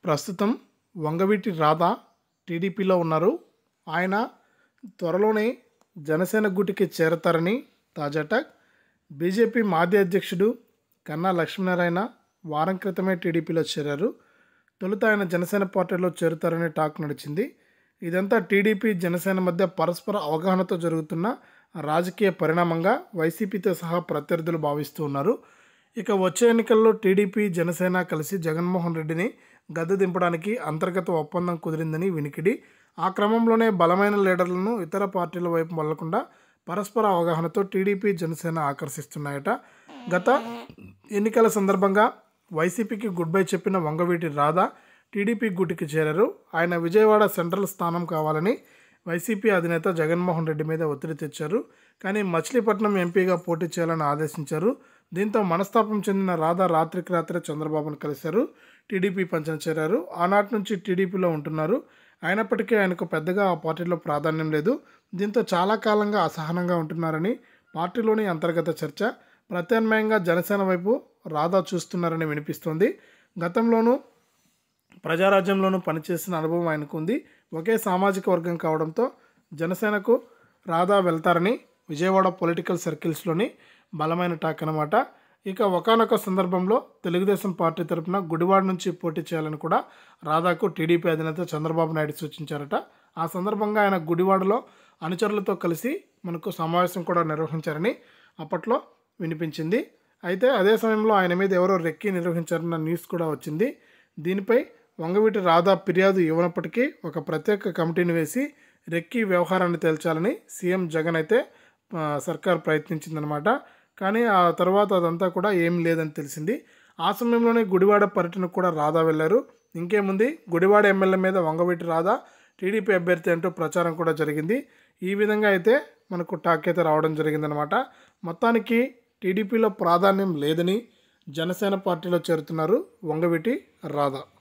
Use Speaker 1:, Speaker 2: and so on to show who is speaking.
Speaker 1: ప్రస్తుతం వంగవీటి రాధ టీడీపీలో ఉన్నారు ఆయన త్వరలోనే జనసేన గూటికి చేరతారని తాజా టాక్ బీజేపీ మాజీ అధ్యక్షుడు కన్నా లక్ష్మీనారాయణ వారం క్రితమే టీడీపీలో చేరారు తొలుత ఆయన జనసేన పార్టీలో చేరుతారనే టాక్ నడిచింది ఇదంతా టీడీపీ జనసేన మధ్య పరస్పర అవగాహనతో జరుగుతున్న రాజకీయ పరిణామంగా వైసీపీతో సహా ప్రత్యర్థులు భావిస్తూ ఉన్నారు ఇక వచ్చే ఎన్నికల్లో టీడీపీ జనసేన కలిసి జగన్మోహన్ రెడ్డిని గద్దె దింపడానికి అంతర్గత ఒప్పందం కుదిరిందని వినికిడి ఆ క్రమంలోనే బలమైన లీడర్లను ఇతర పార్టీల వైపు మళ్లకుండా పరస్పర అవగాహనతో టీడీపీ జనసేన ఆకర్షిస్తున్నాయట గత ఎన్నికల సందర్భంగా వైసీపీకి గుడ్ బై చెప్పిన వంగవీటి రాధ టీడీపీ గుటికి చేరారు ఆయన విజయవాడ సెంట్రల్ స్థానం కావాలని వైసీపీ అధినేత జగన్మోహన్ రెడ్డి మీద ఒత్తిడి తెచ్చారు కానీ మచిలీపట్నం ఎంపీగా పోటీ చేయాలని ఆదేశించారు దీంతో మనస్తాపం చెందిన రాధా రాత్రికి రాత్రే చంద్రబాబును కలిశారు టీడీపీ పంచన చేరారు ఆనాటి నుంచి టీడీపీలో ఉంటున్నారు అయినప్పటికీ ఆయనకు పెద్దగా ఆ పార్టీలో ప్రాధాన్యం లేదు దీంతో చాలా కాలంగా అసహనంగా ఉంటున్నారని పార్టీలోని అంతర్గత చర్చ ప్రత్యామ్నాయంగా జనసేన వైపు రాధా చూస్తున్నారని వినిపిస్తోంది గతంలోనూ ప్రజారాజ్యంలోనూ పనిచేసిన అనుభవం ఆయనకు ఉంది ఒకే సామాజిక వర్గం కావడంతో జనసేనకు రాధా వెళ్తారని విజయవాడ పొలిటికల్ సర్కిల్స్లోని బలమైన టాక్ అనమాట ఇక ఒకనొక సందర్భంలో తెలుగుదేశం పార్టీ తరపున గుడివాడ నుంచి పోటీ చేయాలని కూడా రాధాకు టీడీపీ అధినేత చంద్రబాబు నాయుడు సూచించారట ఆ సందర్భంగా ఆయన గుడివాడలో అనుచరులతో కలిసి మనకు సమావేశం కూడా నిర్వహించారని అప్పట్లో వినిపించింది అయితే అదే సమయంలో ఆయన మీద ఎవరో రెక్కి నిర్వహించారన్న న్యూస్ కూడా వచ్చింది దీనిపై వంగవీటి రాధా ఫిర్యాదు ఇవ్వనప్పటికీ ఒక ప్రత్యేక కమిటీని వేసి రెక్కి వ్యవహారాన్ని తేల్చాలని సీఎం జగన్ అయితే ఆ, సర్కార్ ప్రయత్నించిందనమాట కానీ ఆ తర్వాత అదంతా కూడా ఏం లేదని తెలిసింది ఆ సమయంలోనే గుడివాడ పర్యటనకు కూడా రాధా వెళ్ళారు ఇంకేముంది గుడివాడ ఎమ్మెల్యే మీద వంగవీటి రాధా టీడీపీ అభ్యర్థి అంటూ ప్రచారం కూడా జరిగింది ఈ విధంగా అయితే మనకు టాక్ అయితే రావడం జరిగిందనమాట మొత్తానికి టీడీపీలో ప్రాధాన్యం లేదని జనసేన పార్టీలో చేరుతున్నారు వంగవీటి రాధా